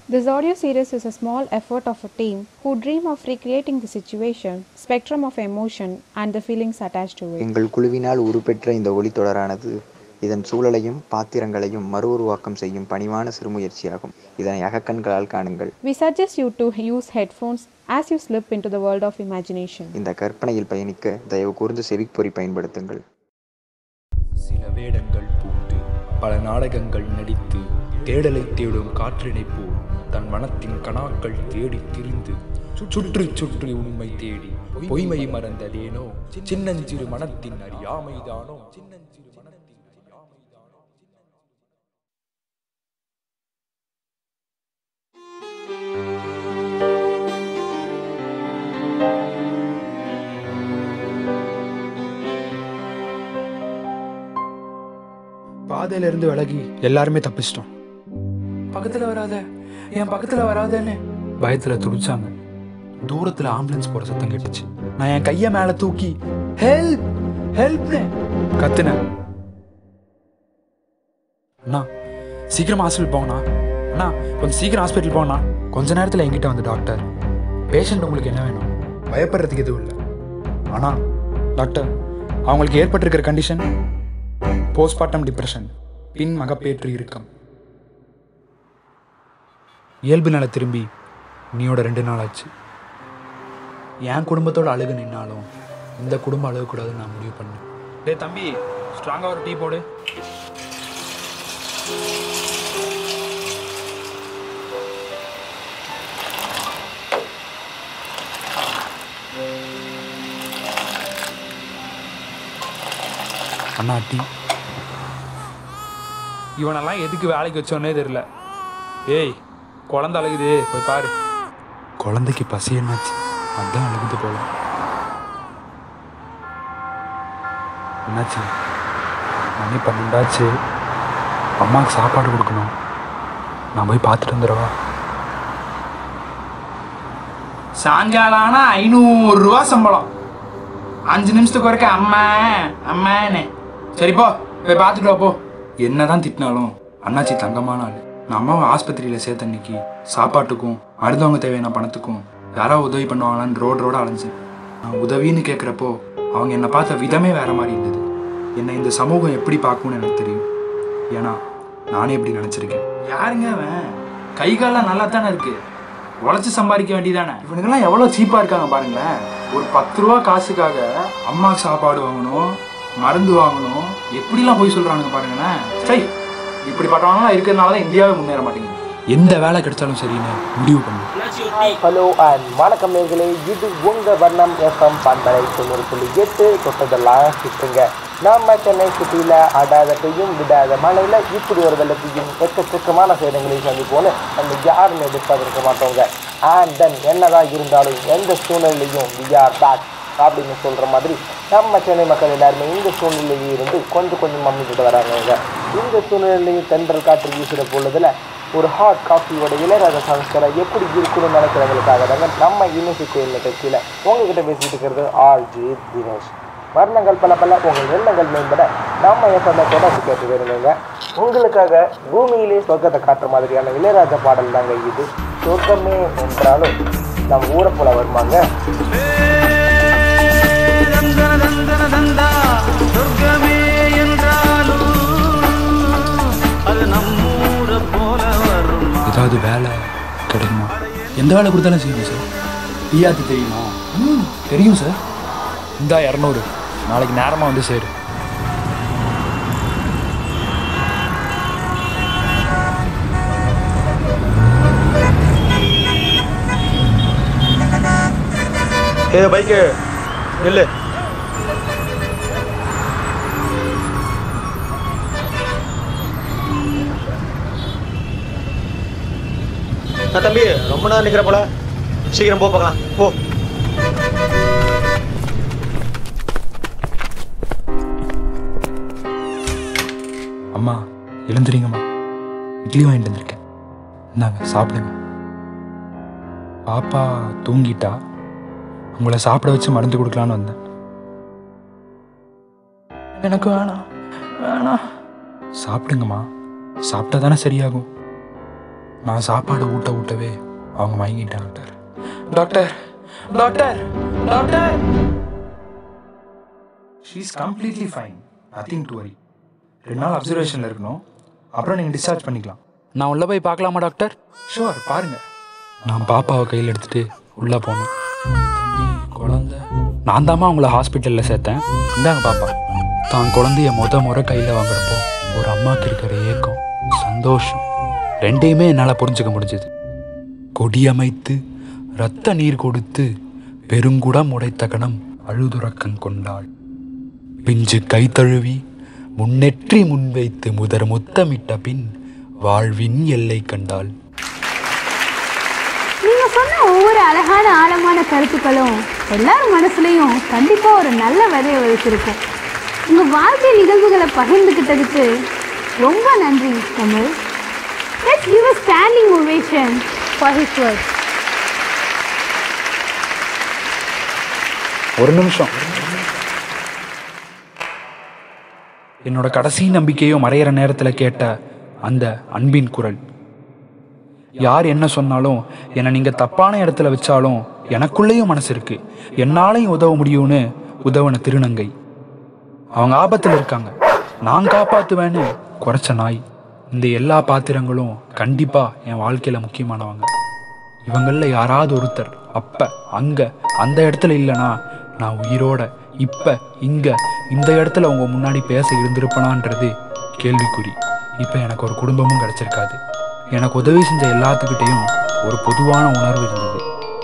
This audio series is a small effort of a team who dream of recreating the situation, spectrum of emotion, and the feelings attached to it. எங்கள் குழுவினால் உருப்பெற்ற இந்த ஒளித்தொடரானது இதன் சூழலையும் பாத்திரங்களையும் மறு உருவாக்கம் செய்யும் பணிவான சிறுமுயற்சியாகும் இதனை அகக்கண்களால் காணுங்கள் We suggest you to use headphones as you slip into the world of imagination. இந்த கற்பனையில் பயணிக்க தயவு கூர்ந்து செவிப்பொறி பயன்படுத்துங்கள் சில வேடங்கள் பூண்டு பல நாடகங்கள் நடித்து தேடலை தேடும் காற்றினை போல் தன் மனத்தின் கணாக்கள் தேடி திரிந்து சுற்றி சுற்றி உண்மை தேடி பொய்மை மறந்ததேனோ சின்னஞ்சிறு மனத்தின் அறியாமைதானோ சின்னஞ்சிறு மனத்தின் அறியாமைதானோ பாதையில இருந்து விலகி எல்லாருமே தப்பிச்சிட்டோம் பக்கத்துல வராத என் பக்கத்துல வராதன்னு பயத்துல துடிச்சாங்க தூரத்துல ஆம்புலன்ஸ் போற சத்தம் கேட்டுச்சு நான் என் கைய மேல தூக்கி ஹெல்ப் ஹெல்ப்னு கத்துனேன் அண்ணா சீக்கிரம் ஹாஸ்பிட்டல் போங்கண்ணா அண்ணா கொஞ்சம் சீக்கிரம் ஹாஸ்பிட்டல் போங்கண்ணா கொஞ்ச நேரத்தில் என்கிட்ட வந்து டாக்டர் பேஷண்ட் உங்களுக்கு என்ன வேணும் பயப்படுறதுக்கு எதுவும் இல்லை ஆனால் டாக்டர் அவங்களுக்கு ஏற்பட்டிருக்கிற கண்டிஷன் போஸ்ட்மார்ட்டம் டிப்ரெஷன் பின் மகப்பேற்று இறுக்கம் இயல்பு நிலை திரும்பி நீயோட ரெண்டு நாள் ஆச்சு என் குடும்பத்தோட அழுகு நின்னாலும் இந்த குடும்பம் அழுகக்கூடாதுன்னு நான் முடிவு பண்ணேன் டேய் தம்பி ஸ்ட்ராங்காக ஒரு டீ போடு அண்ணா டீ இவனெல்லாம் எதுக்கு வேலைக்கு வச்சோன்னே தெரியல ஏய் குழந்தை அழுகுது போய் பாரு குழந்தைக்கு பசி என்னாச்சு அதான் அழுகுது போல என்னாச்சு மணி பன்னெண்டாச்சு அம்மாவுக்கு சாப்பாடு கொடுக்கணும் நான் போய் பார்த்துட்டு வந்துடவா சாயங்காலம் ஆனா ஐநூறுரூவா சம்பளம் அஞ்சு நிமிஷத்துக்கு ஒருக்க அம்மா அம்மான்னு சரி போ போய் பார்த்துட்டு வா போ என்னதான் திட்டினாலும் அண்ணாச்சி தங்கமான ஆள் நான் அம்மாவை ஆஸ்பத்திரியில் சேர்த்த அன்னைக்கு சாப்பாட்டுக்கும் மருந்தவங்க தேவையான பணத்துக்கும் யாராவது உதவி பண்ணுவாங்களான்னு ரோடு ரோடு அலைஞ்சேன் நான் உதவின்னு கேட்குறப்போ அவங்க என்னை பார்த்த விதமே வேற மாதிரி இருந்தது என்னை இந்த சமூகம் எப்படி பார்க்கும்னு எனக்கு தெரியும் ஏன்னா நானே இப்படி நினச்சிருக்கேன் யாருங்க அவன் கை கால்லாம் நல்லா தானே இருக்கு உழைச்சி சம்பாதிக்க வேண்டியதானே இவனுங்கெல்லாம் எவ்வளோ சீப்பாக இருக்காங்க பாருங்களேன் ஒரு பத்து ரூபா காசுக்காக அம்மாவுக்கு சாப்பாடு வாங்கணும் மருந்து வாங்கணும் எப்படிலாம் போய் சொல்கிறானுங்க பாருங்களேன் சை இப்படிப்பட்டவங்களாம் இருக்கிறதுனால தான் இந்தியாவே முன்னேற மாட்டேங்குது எந்த வேலை கிடைச்சாலும் சரின்னு முடிவு பண்ணு ஹாய் ஹலோ அண்ட் வணக்கம் நேர்களே இது உங்கள் வண்ணம் எஃப்எம் பண்பலை தொண்ணூறு புள்ளி எட்டு தொட்டதெல்லாம் சுற்றுங்க நம்ம சென்னை சிட்டியில் அடாத பெய்யும் விடாத மழையில் இப்படி ஒரு வெள்ளத்தையும் எக்கச்சக்கமான சேதங்களையும் சந்திப்போன்னு நம்ம யாருமே எதிர்பார்த்திருக்க மாட்டோங்க அண்ட் தென் என்னதான் இருந்தாலும் எந்த சூழ்நிலையும் வி ஆர் பேக் அப்படின்னு சொல்கிற மாதிரி நம்ம சென்னை மக்கள் எல்லாருமே இந்த சூழ்நிலையில் இருந்து கொஞ்சம் கொஞ்சம் மம்மிக்கிட்டு வராங்க இந்த சூழ்நிலையில் தென்றல் காற்று வீசுகிற பொழுதுல ஒரு ஹாட் காஃபியோட இளையராஜா சம்ஸ்காரம் எப்படி இருக்கணும்னு நினைக்கிறவங்களுக்காக தாங்க நம்ம இன்னிசை கோயில் நிகழ்ச்சியில் உங்ககிட்ட பேசிட்டு இருக்கிறது ஆர்ஜி தினேஷ் வர்ணங்கள் பல பல உங்கள் எண்ணங்கள் மேம்பட நம்ம எப்பவுமே தொடர்ந்து கேட்டு வருங்க உங்களுக்காக பூமியிலே சொர்க்கத்தை காட்டுற மாதிரியான இளையராஜா பாடல் தாங்க இது சொர்க்கமே என்றாலும் நம்ம ஊரை போல வருமாங்க ஏதாவது வேலை கிடைக்குமா எந்த வேலை கொடுத்தாலும் செய்யுங்க சார் பிஆர்டி தெரியுமா ம் தெரியும் சார் இந்தா இரநூறு நாளைக்கு நேரமாக வந்து சேரு ஏ பைக்கு நில்லு நான் தம்பி ரொம்ப நேரம் நிக்கிற போல சீக்கிரம் போ பார்க்கலாம் போ அம்மா எழுந்துறீங்கம்மா இட்லி வாங்கிட்டு வந்திருக்கேன் இந்தாங்க சாப்பிடுங்க பாப்பா தூங்கிட்டா உங்களை சாப்பிட வச்சு மருந்து கொடுக்கலான்னு வந்தேன் எனக்கு வேணாம் வேணாம் சாப்பிடுங்கம்மா சாப்பிட்டா தானே சரியாகும் நான் சாப்பாடு ஊட்ட ஊட்டவே அவங்க மயங்கிட்டாங்க doctor doctor doctor doctor she is completely fine nothing to worry ரெண்டு நாள் அப்சர்வேஷனில் இருக்கணும் அப்புறம் நீங்கள் டிஸ்சார்ஜ் பண்ணிக்கலாம் நான் உள்ளே போய் பார்க்கலாமா டாக்டர் ஷுவர் பாருங்க நான் பாப்பாவை கையில் எடுத்துட்டு உள்ளே போனேன் தம்பி குழந்தை நான் தாம்மா உங்களை ஹாஸ்பிட்டலில் சேர்த்தேன் இந்தாங்க பாப்பா தான் குழந்தைய முத முறை கையில் வாங்குறப்போ ஒரு அம்மாக்கு இருக்கிற ஏக்கம் சந்தோஷம் ரெண்டையுமே என்னால் புரிஞ்சுக்க முடிஞ்சது கொடியமைத்து இரத்த நீர் கொடுத்து பெருங்குடம் உடைத்த கணம் அழுதுறக்கம் கொண்டாள் பிஞ்சு கை தழுவி முன்னெற்றி முன்வைத்து முதற் முத்தமிட்ட பின் வாழ்வின் எல்லை கண்டாள் நீங்க சொன்ன ஒவ்வொரு அழகான ஆழமான கருத்துக்களும் எல்லார் மனசுலயும் கண்டிப்பா ஒரு நல்ல விதையை விதைச்சிருக்கும் உங்க வாழ்க்கை நிகழ்வுகளை பகிர்ந்துகிட்டதுக்கு ரொம்ப நன்றி Tamil let's give a standing ovation for his words ஒரு நிமிஷம் என்னோட கடைசி நம்பிக்கையும் மறையிற நேரத்தில் கேட்ட அந்த அன்பின் குரல் யார் என்ன சொன்னாலும் என்னை நீங்கள் தப்பான இடத்துல வச்சாலும் எனக்குள்ளேயும் மனசு இருக்கு என்னாலையும் உதவ முடியும்னு உதவன திருநங்கை அவங்க ஆபத்தில் இருக்காங்க நான் காப்பாற்றுவேன்னு குறைச்ச நாய் இந்த எல்லா பாத்திரங்களும் கண்டிப்பாக என் வாழ்க்கையில் முக்கியமானவங்க இவங்களில் யாராவது ஒருத்தர் அப்ப அங்க அந்த இடத்துல இல்லைனா நான் உயிரோட இப்ப இங்க இந்த இடத்துல உங்க முன்னாடி பேச இருந்திருப்பனான்றது கேள்விக்குறி இப்ப எனக்கு ஒரு குடும்பமும் கிடைச்சிருக்காது எனக்கு உதவி செஞ்ச எல்லாத்துக்கிட்டையும் ஒரு பொதுவான உணர்வு இருந்தது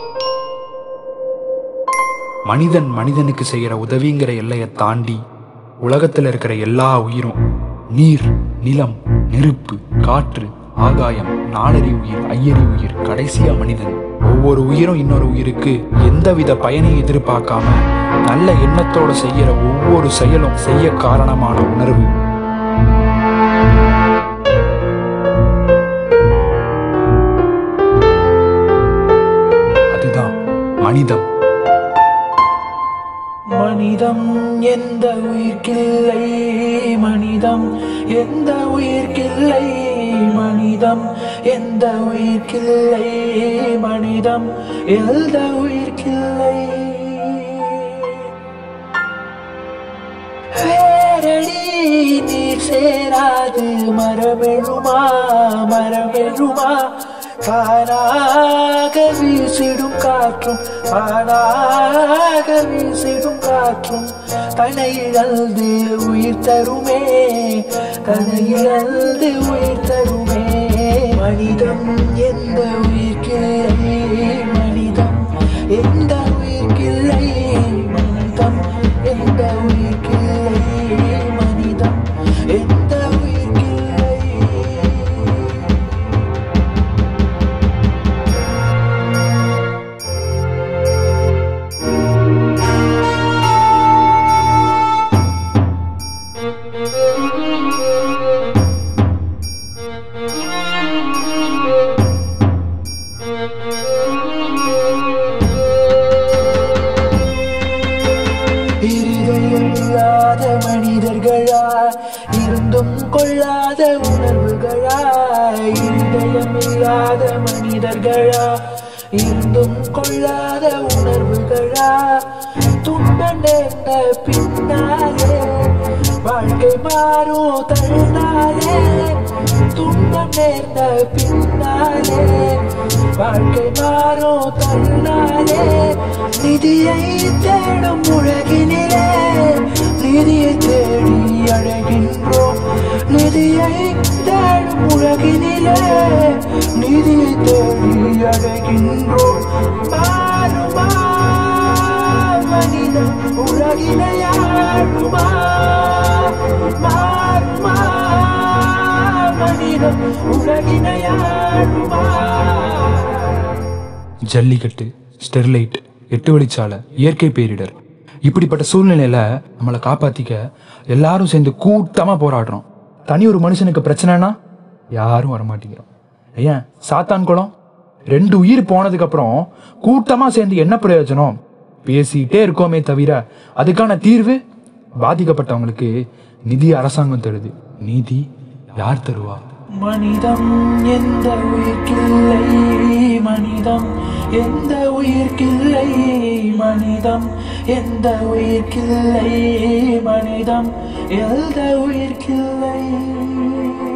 மனிதன் மனிதனுக்கு செய்யற உதவிங்கிற எல்லையை தாண்டி உலகத்துல இருக்கிற எல்லா உயிரும் நீர் நிலம் நெருப்பு காற்று ஆகாயம் நாலறி உயிர் ஐயறி உயிர் கடைசியா மனிதன் ஒவ்வொரு உயிரும் இன்னொரு உயிருக்கு எந்தவித பயனை எதிர்பார்க்காம நல்ல எண்ணத்தோட செய்யற ஒவ்வொரு செயலும் செய்ய காரணமான உணர்வு அதுதான் மனிதம் மனிதம் எந்த உயிர்க்கில்லை மனிதம் எந்த உயிர்க்கில்லை மனிதம் எந்த உயிர்க்கில்லை மனிதம் எந்த உயிர்க்கில்லை வேரடி நீர் சேராது மரமெழுமா மரமெழுமா கானாக வீசிடும் காற்றும் கானாக வீசிடும் காற்றும் தனை இழந்து உயிர் தருமே தனை இழந்து உயிர் தருமே மனிதம் எந்த உயிர்க்கில்லை மனிதம் எந்த உயிர்க்கில்லை மனிதம் எந்த உயிர்க்கில்லை மனிதம் எந்த உயிர்க்கில்லை இருதயமில்லாத மனிதர்களா இருந்தும் கொள்ளாத உணர்வுகளா இருதயமில்லாத மனிதர்களா இருந்தும் கொள்ளாத உணர்வுகளா துன்பம் நேர்ந்த பின்னாலே வாழ்க்கை மாறும் தருணாலே துன்பம் நேர்ந்த பின்னாலே வாழ்க்கை மாறும் தருணாலே நிதியை தேடும் உலகினிலே நிதியை தேடி அழகின்றோம் நிதியை தேடும் உலகினிலே நிதியை தேடி அழகின்றோம் மாறுமா மனிதன் உலகினையாடுமா மாறுமா மனிதன் உலகினையாடுமா ஜல்லிக்கட்டு ஸ்டெர்லைட் எட்டு வழிச்சாலை இயற்கை பேரிடர் இப்படிப்பட்ட சூழ்நிலையில நம்மளை காப்பாத்திக்க எல்லாரும் சேர்ந்து கூட்டமா போராடுறோம் தனி ஒரு மனுஷனுக்கு பிரச்சனைனா யாரும் வரமாட்டேங்கிறோம் ஏன் சாத்தான் குளம் ரெண்டு உயிர் போனதுக்கு அப்புறம் கூட்டமா சேர்ந்து என்ன பிரயோஜனம் பேசிக்கிட்டே இருக்கோமே தவிர அதுக்கான தீர்வு பாதிக்கப்பட்டவங்களுக்கு நிதி அரசாங்கம் தருது நீதி யார் தருவா மனிதம் எந்த உயிர்க்கில்லை மனிதம் எந்த உயிர்க்கில்லை மனிதம் எந்த உயிர்க்கில்லை மனிதம் எந்த உயிர்க்கில்லை